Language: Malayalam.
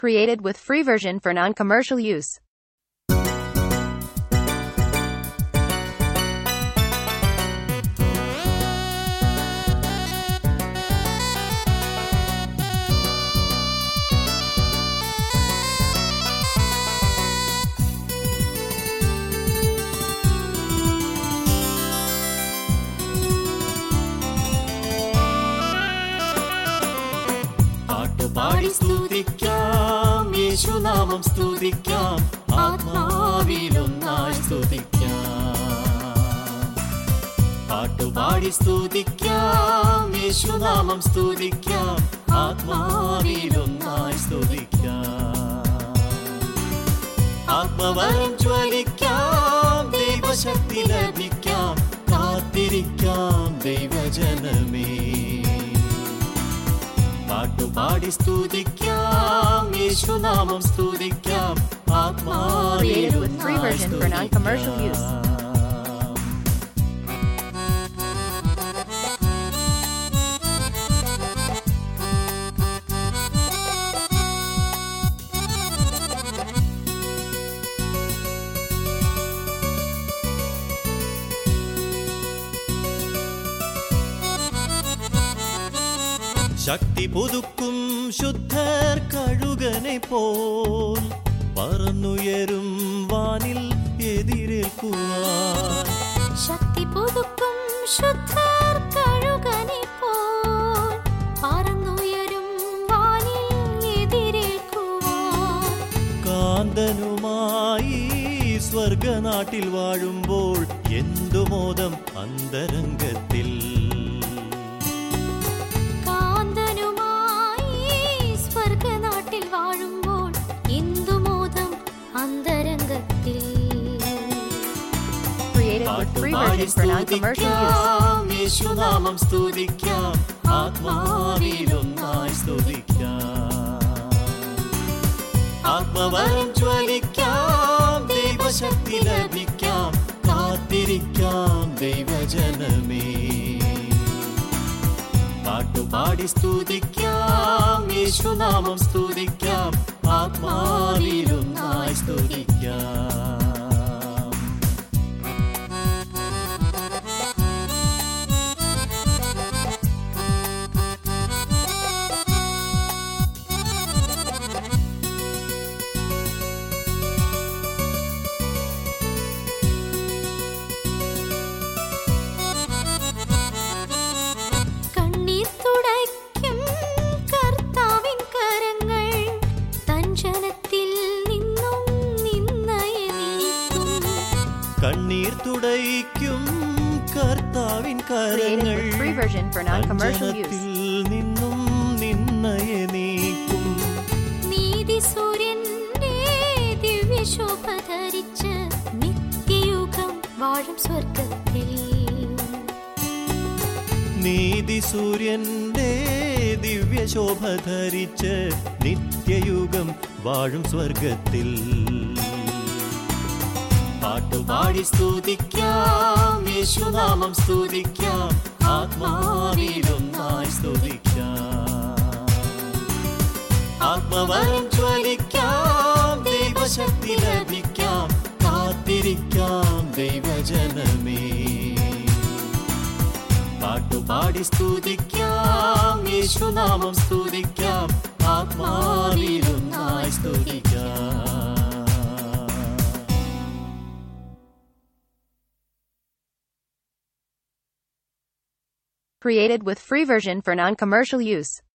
Created with free version for non-commercial use. പാട്ടുപാടി സ്തുതിക്കാം യേശുനാമം സ്തുതിക്കാം ആത്മാവിലൊന്നായി സ്തുതിക്കാം പാട്ടുപാടി സ്തുതിക്കാം യേശുനാമം സ്തുതിക്കാം ആത്മാവിലൊന്നായി സ്തുതിക്കാം ആത്മവരം ജ്വലിക്കാം ദൈവശക്തി ലഭിക്കാം കാത്തിരിക്കാം ദൈവജനമേ പാട്ടുപാടി സ്തുതിക്കാം യേശുനാമം സ്തുതിക്കാം Created with free version for non-commercial use. ശക്തി പുതുക്കും ശുദ്ധർ കഴുകനെ പോൽ പറന്നുയരും വാനിൽ എതിരേൽക്കുവാൻ ശക്തി പുതുക്കും ശുദ്ധർ കഴുകനെ പോൽ പറന്നുയരും വാനിൽ എതിരേൽക്കുവാൻ കാന്തനുമായി സ്വർഗനാട്ടിൽ വാഴുമ്പോൾ എന്തു മോദം അന്തരംഗത്തിൽ കാന്തനുമായി സ്വർഗനാട്ടിൽ വാഴുമ്പോൾ ഇന്ദുമോദം അന്തരംഗത്തിൽ Created with free പാട്ടുപാടി version for non-commercial use. സ്തുതിക്കാം യേശുനാമം സ്തുതിക്കാം ആത്മാവിലൊന്നായി സ്തുതിക്കാം ആത്മവരം ജ്വലിക്കാം ദൈവശക്തി ലഭിക്കാം കാത്തിരിക്കാം ദൈവജനമേ പാട്ടുപാടി സ്തുതിക്കാം യേശുനാമം സ്തുതിക്കാം ആത്മാവിലൊന്നായി സ്തുതിക്കാം കണ്ണീർ തുടയ്ക്കും കർത്താവിൻ കരങ്ങൾ തഞ്ചനത്തിൽ നിന്നും നിന്നയെ നീക്കും കണ്ണീർ തുടയ്ക്കും കർത്താവിൻ Created കരങ്ങൾ with free version for non-commercial use. അഞ്ജനത്തിൽ നിന്നും നിന്നയെ നീക്കും നീതി സൂര്യന്റെ ദിവ്യശോഭ ധരിച്ച് നിത്യയുഗം വാഴും സ്വർഗത്തിൽ നീതി സൂര്യന്റെ ദിവ്യശോഭ ധരിച്ച് നിത്യയുഗം വാഴും സ്വർഗത്തിൽ പാട്ടുപാടി സ്തുതിക്കാം യേശുനാമം സ്തുതിക്കാം ആത്മാവിലൊന്നായി സ്തുതിക്കാം ആത്മവരം ജ്വലിക്കാം ദൈവശക്തി ലഭിക്കാം കാത്തിരിക്കാം ദൈവജനമേ പാട്ടുപാടി സ്തുതിക്കാം യേശുനാമം സ്തുതിക്കാം ആത്മാവിലൊന്നായി സ്തുതിക്കാം Created with free version for non-commercial use.